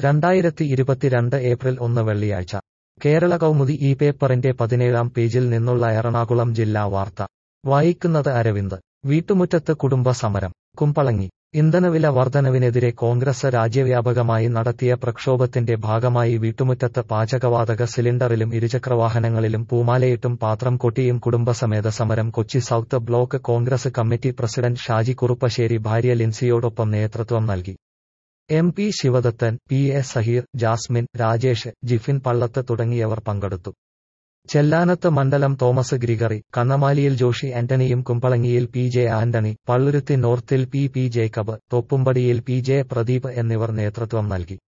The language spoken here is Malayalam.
രണ്ടായിരത്തി ഇരുപത്തിരണ്ട് ഏപ്രിൽ ഒന്ന് വെള്ളിയാഴ്ച കേരള കൗമുദി ഈ പേപ്പറിന്റെ പതിനേഴാം പേജിൽ നിന്നുള്ള എറണാകുളം ജില്ലാ വാർത്ത വായിക്കുന്നത് അരവിന്ദ് വീട്ടുമുറ്റത്ത് കുടുംബ സമരം കുമ്പളങ്ങി ഇന്ധനവില വർധനവിനെതിരെ കോൺഗ്രസ് രാജ്യവ്യാപകമായി നടത്തിയ പ്രക്ഷോഭത്തിന്റെ ഭാഗമായി വീട്ടുമുറ്റത്ത് പാചകവാതക സിലിണ്ടറിലും ഇരുചക്രവാഹനങ്ങളിലും പൂമാലയിട്ടും പാത്രം കൊട്ടിയും കുടുംബസമേത സമരം Kochi south block Congress committee president Shaji Kuruppassery ഭാര്യ ലിൻസിയോടൊപ്പം നേതൃത്വം നൽകി M P Sivadathan P A Saheer Jasmine Rajesh Jifin Pallath തുടങ്ങിയവർ പങ്കെടുത്തു ചെല്ലാനത്ത് മണ്ഡലം തോമസ് ഗ്രിഗറി കണ്ണമാലിയിൽ ജോഷി ആന്റണിയും കുമ്പളങ്ങിയിൽ പി ജെ ആന്റണി പള്ളുരുത്തി നോർത്തിൽ പി പി ജേക്കബ് തോപ്പുംപടിയിൽ പി ജെ പ്രദീപ് എന്നിവർ നേതൃത്വം നൽകി